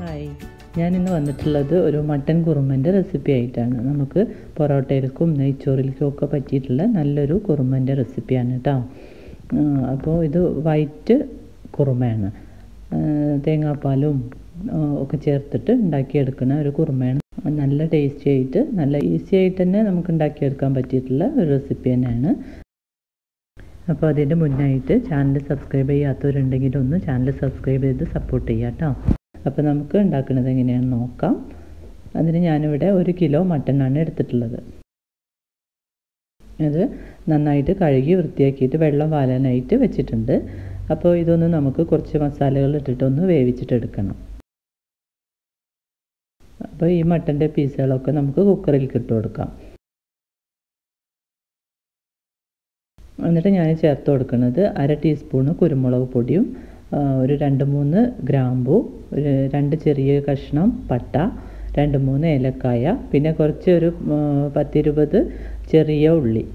hi ഞാനിന്ന് വന്നിട്ടുള്ളത് ഒരു മട്ടൻ കുറുമൻ്റെ റെസിപ്പി ആയിട്ടാണ് നമുക്ക് പൊറോട്ടയിലേക്കും നെയ്ച്ചോറിലേക്കും ഒക്കെ പറ്റിയിട്ടുള്ള നല്ലൊരു കുറുമൻ്റെ റെസിപ്പിയാണ് കേട്ടോ അപ്പോൾ ഇത് വൈറ്റ് കുറുമയാണ് തേങ്ങാപ്പാലും ഒക്കെ ചേർത്തിട്ട് ഉണ്ടാക്കിയെടുക്കുന്ന ഒരു കുറുമയാണ് നല്ല ടേസ്റ്റി ആയിട്ട് നല്ല ഈസി ആയിട്ട് തന്നെ നമുക്ക് ഉണ്ടാക്കിയെടുക്കാൻ പറ്റിയിട്ടുള്ള ഒരു റെസിപ്പി തന്നെയാണ് അപ്പോൾ അതിൻ്റെ മുന്നായിട്ട് ചാനൽ സബ്സ്ക്രൈബ് ചെയ്യാത്തവരുണ്ടെങ്കിൽ ഒന്ന് ചാനൽ സബ്സ്ക്രൈബ് ചെയ്ത് സപ്പോർട്ട് ചെയ്യാം കേട്ടോ അപ്പോൾ നമുക്ക് ഉണ്ടാക്കുന്നത് എങ്ങനെയാണെന്ന് നോക്കാം അതിന് ഞാനിവിടെ ഒരു കിലോ മട്ടനാണ് എടുത്തിട്ടുള്ളത് അത് നന്നായിട്ട് കഴുകി വൃത്തിയാക്കിയിട്ട് വെള്ളം വാലാനായിട്ട് വെച്ചിട്ടുണ്ട് അപ്പോൾ ഇതൊന്ന് നമുക്ക് കുറച്ച് മസാലകൾ ഇട്ടിട്ടൊന്ന് വേവിച്ചിട്ടെടുക്കണം അപ്പോൾ ഈ മട്ടൻ്റെ പീസുകളൊക്കെ നമുക്ക് കുക്കറിലേക്ക് ഇട്ട് കൊടുക്കാം എന്നിട്ട് ഞാൻ ചേർത്ത് കൊടുക്കുന്നത് അര ടീസ്പൂണ് കുരുമുളക് പൊടിയും ഒരു രണ്ട് മൂന്ന് ഗ്രാമ്പു ഒരു രണ്ട് ചെറിയ കഷ്ണം പട്ട രണ്ട് മൂന്ന് ഏലക്കായ പിന്നെ കുറച്ച് ഒരു പത്തിരുപത് ചെറിയ ഉള്ളി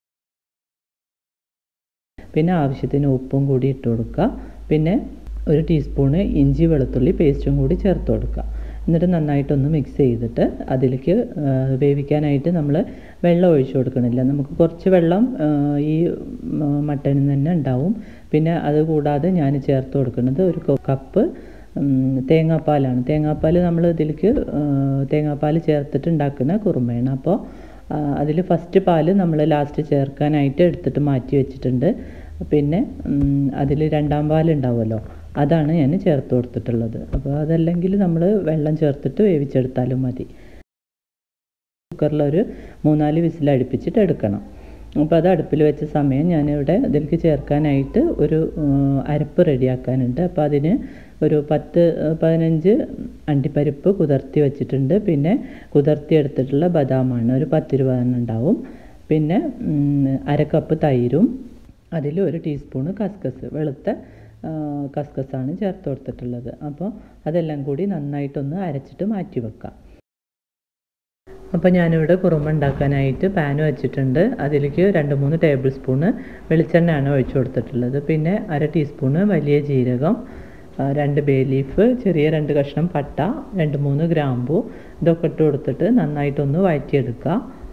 പിന്നെ ആവശ്യത്തിന് ഉപ്പും കൂടി ഇട്ട് കൊടുക്കുക പിന്നെ ഒരു ടീസ്പൂണ് ഇഞ്ചി വെളുത്തുള്ളി പേസ്റ്റും കൂടി ചേർത്ത് കൊടുക്കുക എന്നിട്ട് നന്നായിട്ടൊന്ന് മിക്സ് ചെയ്തിട്ട് അതിലേക്ക് വേവിക്കാനായിട്ട് നമ്മൾ വെള്ളം ഒഴിച്ചു കൊടുക്കണില്ല നമുക്ക് കുറച്ച് വെള്ളം ഈ മട്ടനിൽ തന്നെ ഉണ്ടാവും പിന്നെ അത് കൂടാതെ ഞാൻ ചേർത്ത് കൊടുക്കുന്നത് ഒരു കപ്പ് തേങ്ങാപ്പാലാണ് തേങ്ങാപ്പാൽ നമ്മൾ ഇതിലേക്ക് തേങ്ങാപ്പാൽ ചേർത്തിട്ട് ഉണ്ടാക്കുന്ന കുറുമയാണ് അപ്പോൾ അതിൽ ഫസ്റ്റ് പാൽ നമ്മൾ ലാസ്റ്റ് ചേർക്കാനായിട്ട് എടുത്തിട്ട് മാറ്റി വെച്ചിട്ടുണ്ട് പിന്നെ അതിൽ രണ്ടാം പാൽ ഉണ്ടാവുമല്ലോ അതാണ് ഞാൻ ചേർത്ത് കൊടുത്തിട്ടുള്ളത് അപ്പോൾ അതല്ലെങ്കിൽ നമ്മൾ വെള്ളം ചേർത്തിട്ട് വേവിച്ചെടുത്താലും മതി കുക്കറിലൊരു മൂന്നാല് വിസിൽ അടുപ്പിച്ചിട്ട് എടുക്കണം അപ്പോൾ അത് അടുപ്പിൽ വെച്ച സമയം ഞാനിവിടെ ഇതിലേക്ക് ചേർക്കാനായിട്ട് ഒരു അരപ്പ് റെഡിയാക്കാനുണ്ട് അപ്പോൾ അതിന് ഒരു പത്ത് പതിനഞ്ച് അണ്ടിപ്പരിപ്പ് കുതിർത്തി വെച്ചിട്ടുണ്ട് പിന്നെ കുതിർത്തി എടുത്തിട്ടുള്ള ബദാമാണ് ഒരു പത്തിരുപതെണ്ണം ഉണ്ടാവും പിന്നെ അര കപ്പ് തൈരും അതിൽ ഒരു ടീസ്പൂണ് കസ്കസ് വെളുത്ത കസ്കസാണ് ചേർത്ത് കൊടുത്തിട്ടുള്ളത് അപ്പോൾ അതെല്ലാം കൂടി നന്നായിട്ടൊന്ന് അരച്ചിട്ട് മാറ്റി വെക്കാം അപ്പോൾ ഞാനിവിടെ കുറുമ ഉണ്ടാക്കാനായിട്ട് പാൻ വെച്ചിട്ടുണ്ട് അതിലേക്ക് രണ്ട് മൂന്ന് ടേബിൾ സ്പൂണ് വെളിച്ചെണ്ണയാണ് ഒഴിച്ചു കൊടുത്തിട്ടുള്ളത് പിന്നെ അര ടീസ്പൂണ് വലിയ ജീരകം രണ്ട് ബേ ലീഫ് ചെറിയ രണ്ട് കഷ്ണം പട്ട രണ്ട് മൂന്ന് ഗ്രാമ്പു ഇതൊക്കെ ഇട്ട് കൊടുത്തിട്ട് നന്നായിട്ടൊന്ന് വഴറ്റിയെടുക്കുക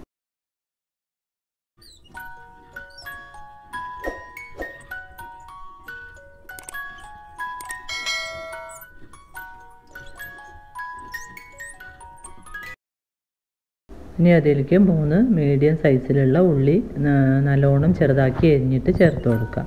ഇനി അതിലേക്ക് മൂന്ന് മീഡിയം സൈസിലുള്ള ഉള്ളി നല്ലോണം ചെറുതാക്കി എരിഞ്ഞിട്ട് ചേർത്ത് കൊടുക്കുക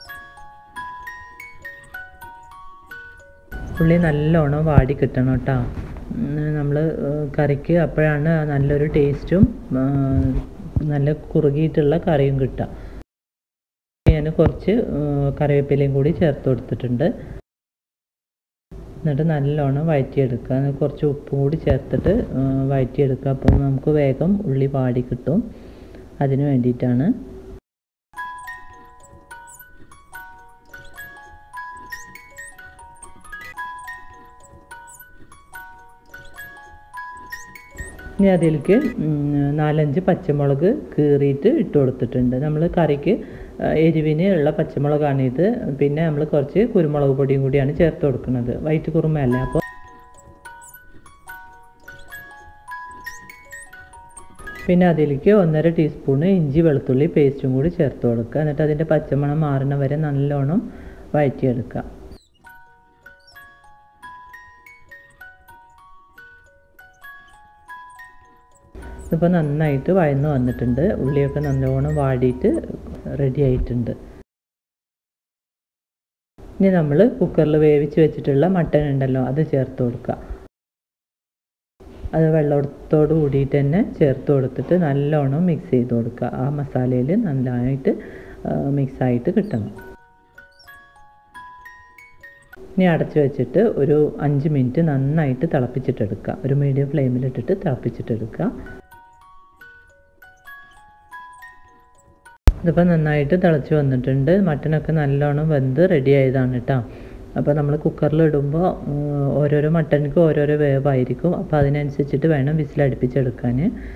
ഉള്ളി നല്ലോണം വാടി കിട്ടണം കേട്ടോ നമ്മൾ കറിക്ക് അപ്പോഴാണ് നല്ലൊരു ടേസ്റ്റും നല്ല കുറുകിയിട്ടുള്ള കറിയും കിട്ടുക ഞാൻ കുറച്ച് കറിവേപ്പിലയും കൂടി ചേർത്ത് കൊടുത്തിട്ടുണ്ട് എന്നിട്ട് നല്ലോണം വഴറ്റിയെടുക്കുക കുറച്ച് ഉപ്പും കൂടി ചേർത്തിട്ട് വഴറ്റിയെടുക്കുക അപ്പോൾ നമുക്ക് വേഗം ഉള്ളി വാടി കിട്ടും അതിന് വേണ്ടിയിട്ടാണ് ഇനി അതിലേക്ക് നാലഞ്ച് പച്ചമുളക് കീറിയിട്ട് ഇട്ട് കൊടുത്തിട്ടുണ്ട് നമ്മൾ കറിക്ക് എരിവിന് ഉള്ള പച്ചമുളകാണ് ഇത് പിന്നെ നമ്മൾ കുറച്ച് കുരുമുളക് പൊടിയും കൂടിയാണ് ചേർത്ത് കൊടുക്കുന്നത് വൈറ്റ് കുറുമയല്ല അപ്പോൾ പിന്നെ അതിലേക്ക് ഒന്നര ടീസ്പൂണ് ഇഞ്ചി വെളുത്തുള്ളി പേസ്റ്റും കൂടി ചേർത്ത് കൊടുക്കുക എന്നിട്ട് അതിൻ്റെ പച്ചമണം മാറുന്ന വരെ നല്ലോണം വഴറ്റിയെടുക്കുക ഇപ്പോൾ നന്നായിട്ട് വഴന്ന് വന്നിട്ടുണ്ട് ഉള്ളിയൊക്കെ നല്ലോണം വാടിയിട്ട് റെഡി ആയിട്ടുണ്ട് ഇനി നമ്മൾ കുക്കറിൽ വേവിച്ച് വെച്ചിട്ടുള്ള മട്ടൻ ഉണ്ടല്ലോ അത് ചേർത്ത് കൊടുക്കുക അത് വെള്ളത്തോട് കൂടിയിട്ട് തന്നെ ചേർത്ത് കൊടുത്തിട്ട് നല്ലോണം മിക്സ് ചെയ്ത് കൊടുക്കുക ആ മസാലയിൽ നന്നായിട്ട് മിക്സായിട്ട് കിട്ടണം ഇനി അടച്ചു വെച്ചിട്ട് ഒരു അഞ്ച് മിനിറ്റ് നന്നായിട്ട് തിളപ്പിച്ചിട്ടെടുക്കുക ഒരു മീഡിയം ഫ്ലെയിമിലിട്ടിട്ട് തിളപ്പിച്ചിട്ടെടുക്കുക ഇതിപ്പോൾ നന്നായിട്ട് തിളച്ച് വന്നിട്ടുണ്ട് മട്ടനൊക്കെ നല്ലോണം വെന്ത് റെഡി ആയതാണ് കേട്ടോ അപ്പോൾ നമ്മൾ കുക്കറിൽ ഇടുമ്പോൾ ഓരോരോ മട്ടനക്ക് ഓരോരോ വേവായിരിക്കും അപ്പോൾ അതിനനുസരിച്ചിട്ട് വേണം വിസിലടുപ്പിച്ചെടുക്കാൻ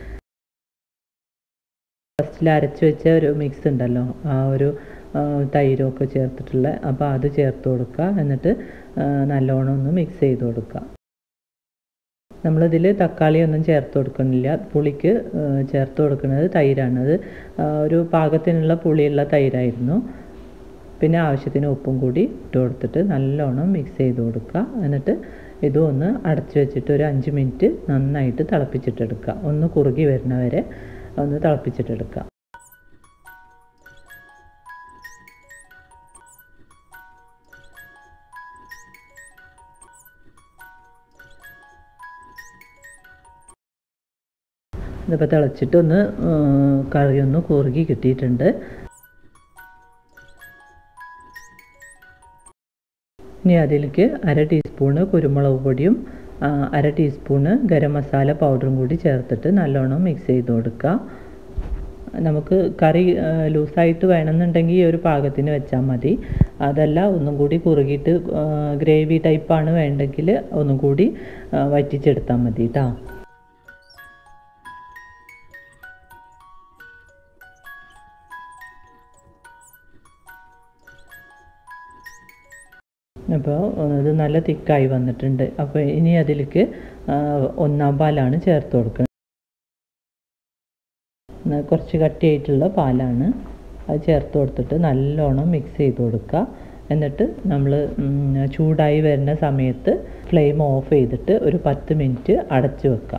ഫസ്റ്റിൽ അരച്ച് വെച്ച ഒരു മിക്സ് ഉണ്ടല്ലോ ആ ഒരു തൈരൊക്കെ ചേർത്തിട്ടുള്ള അപ്പോൾ അത് ചേർത്ത് കൊടുക്കുക എന്നിട്ട് നല്ലോണം ഒന്ന് മിക്സ് ചെയ്ത് കൊടുക്കുക നമ്മളിതിൽ തക്കാളി ഒന്നും ചേർത്ത് കൊടുക്കുന്നില്ല പുളിക്ക് ഏഹ്, ചേർത്ത് കൊടുക്കുന്നത് തൈരാണ് അത് ആ, ഒരു പാകത്തിനുള്ള പുളിയുള്ള തൈരായിരുന്നു പിന്നെ ആവശ്യത്തിന് ഉപ്പും കൂടി ഇട്ട് കൊടുത്തിട്ട് നല്ലോണം മിക്സ് ചെയ്ത് കൊടുക്കുക എന്നിട്ട് ഇതും ഒന്ന് അടച്ചു വെച്ചിട്ട് ഒരു അഞ്ച് മിനിറ്റ് നന്നായിട്ട് തിളപ്പിച്ചിട്ടെടുക്കുക ഒന്ന് കുറുകി വരുന്നവരെ ഒന്ന് തിളപ്പിച്ചിട്ടെടുക്കുക ഇതിപ്പോൾ തിളച്ചിട്ട് ഒന്ന് ഏഹ്, കറി ഒന്ന് കുറുകി കിട്ടിയിട്ടുണ്ട് ഇനി അതിലേക്ക് അര ടീസ്പൂണ് കുരുമുളക് പൊടിയും ആ, അര ടീസ്പൂണ് ഗരം മസാല പൗഡറും കൂടി ചേർത്തിട്ട് നല്ലോണം മിക്സ് ചെയ്ത് കൊടുക്കുക നമുക്ക് കറി ആ, ലൂസായിട്ട് വേണമെന്നുണ്ടെങ്കിൽ ഈ ഒരു പാകത്തിന് വെച്ചാൽ മതി അതല്ല ഒന്നും കൂടി കുറുകിയിട്ട് ഗ്രേവി ടൈപ്പാണ് വേണ്ടെങ്കിൽ ഒന്നും കൂടി ആ, വറ്റിച്ചെടുത്താൽ മതി കേട്ടോ അപ്പോൾ ഇത് നല്ല തിക്കായി വന്നിട്ടുണ്ട് അപ്പോൾ ഇനി അതിലേക്ക് ആ, ഒന്നാം പാലാണ് ചേർത്ത് കൊടുക്കുന്നത് ന- കുറച്ച് കട്ടിയായിട്ടുള്ള പാലാണ് അത് ചേർത്ത് കൊടുത്തിട്ട് നല്ലോണം മിക്സ് ചെയ്ത് കൊടുക്കുക എന്നിട്ട് നമ്മൾ ചൂടായി വരുന്ന സമയത്ത് ഫ്ലെയിം ഓഫ് ചെയ്തിട്ട് ഒരു പത്ത് മിനിറ്റ് അടച്ച് വെക്കുക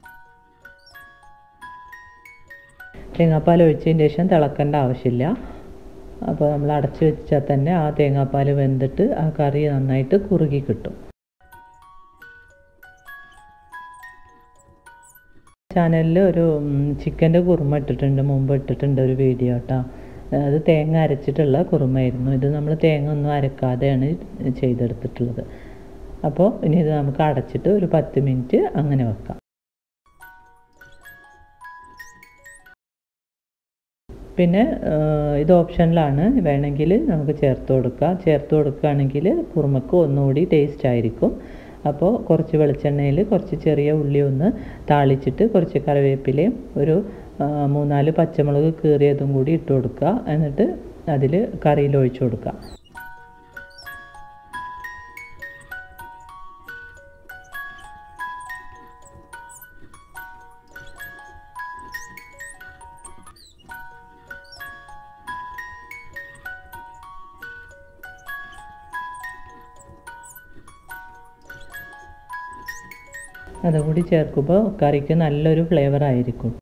തേങ്ങാപ്പാൽ ഒഴിച്ചതിന് ശേഷം തിളക്കേണ്ട ആവശ്യമില്ല അപ്പോൾ നമ്മൾ അടച്ച് വെച്ചാൽ തന്നെ ആ തേങ്ങാപ്പാൽ വെന്തിട്ട് ആ കറി നന്നായിട്ട് കുറുകി കിട്ടും ചാനലിൽ ഒരു ചിക്കൻ്റെ കുറുമ ഇട്ടിട്ടുണ്ട് മുമ്പ് ഇട്ടിട്ടുണ്ട് ഒരു വീഡിയോ കേട്ടോ അത് തേങ്ങ അരച്ചിട്ടുള്ള കുറുമയായിരുന്നു ഇത് നമ്മൾ തേങ്ങ ഒന്നും അരക്കാതെയാണ് ചെയ്തെടുത്തിട്ടുള്ളത് അപ്പോൾ ഇനി ഇത് നമുക്ക് അടച്ചിട്ട് ഒരു പത്ത് മിനിറ്റ് അങ്ങനെ വെക്കാം പിന്നെ ആ, ഇത് ഓപ്ഷനിലാണ് വേണമെങ്കിൽ നമുക്ക് ചേർത്ത് കൊടുക്കുക ചേർത്ത് കൊടുക്കുകയാണെങ്കിൽ കുറുമക്ക് ഒന്നുകൂടി ടേസ്റ്റ് ആയിരിക്കും അപ്പോൾ കുറച്ച് വെളിച്ചെണ്ണയിൽ കുറച്ച് ചെറിയ ഉള്ളി ഒന്ന് താളിച്ചിട്ട് കുറച്ച് കറിവേപ്പിലയും ഒരു ആ, മൂന്നാല് പച്ചമുളക് കീറിയതും കൂടി ഇട്ട് കൊടുക്കുക എന്നിട്ട് അതിൽ കറിയിൽ ഒഴിച്ചു കൊടുക്കുക അതും കൂടി ചേർക്കുമ്പോൾ കറിക്ക് നല്ലൊരു ഫ്ലേവർ ആയിരിക്കും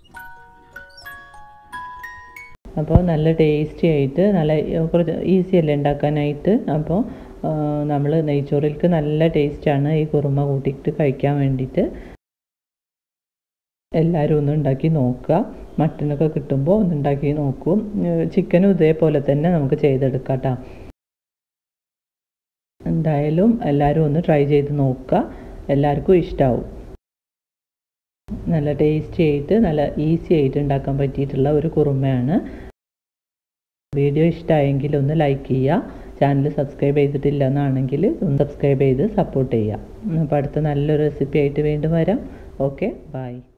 അപ്പോൾ നല്ല ടേസ്റ്റി ആയിട്ട് നല്ല കുറച്ച് ഈസി അല്ലേ ഉണ്ടാക്കാനായിട്ട് അപ്പോൾ നമ്മൾ നെയ്ച്ചോറിലേക്ക് നല്ല ടേസ്റ്റാണ് ഈ കുറുമ കൂട്ടിയിട്ട് കഴിക്കാൻ വേണ്ടിയിട്ട് എല്ലാവരും ഒന്ന് ഉണ്ടാക്കി നോക്കുക മട്ടനൊക്കെ കിട്ടുമ്പോൾ ഒന്ന് ഉണ്ടാക്കി നോക്കും ചിക്കനും ഇതേപോലെ തന്നെ നമുക്ക് ചെയ്തെടുക്കാം കേട്ടോ എന്തായാലും എല്ലാവരും ഒന്ന് ട്രൈ ചെയ്ത് നോക്കുക എല്ലാവർക്കും ഇഷ്ടമാവും നല്ല ടേസ്റ്റി ആയിട്ട് നല്ല ഈസി ആയിട്ട് ഉണ്ടാക്കാൻ പറ്റിയിട്ടുള്ള ഒരു കുറുമയാണ് വീഡിയോ ഇഷ്ടമായെങ്കിൽ ഒന്ന് ലൈക്ക് ചെയ്യുക ചാനൽ സബ്സ്ക്രൈബ് ചെയ്തിട്ടില്ല എന്നാണെങ്കിൽ ഒന്ന് സബ്സ്ക്രൈബ് ചെയ്ത് സപ്പോർട്ട് ചെയ്യുക അപ്പോൾ അടുത്ത നല്ലൊരു റെസിപ്പി ആയിട്ട് വീണ്ടും വരാം ഓക്കെ ബൈ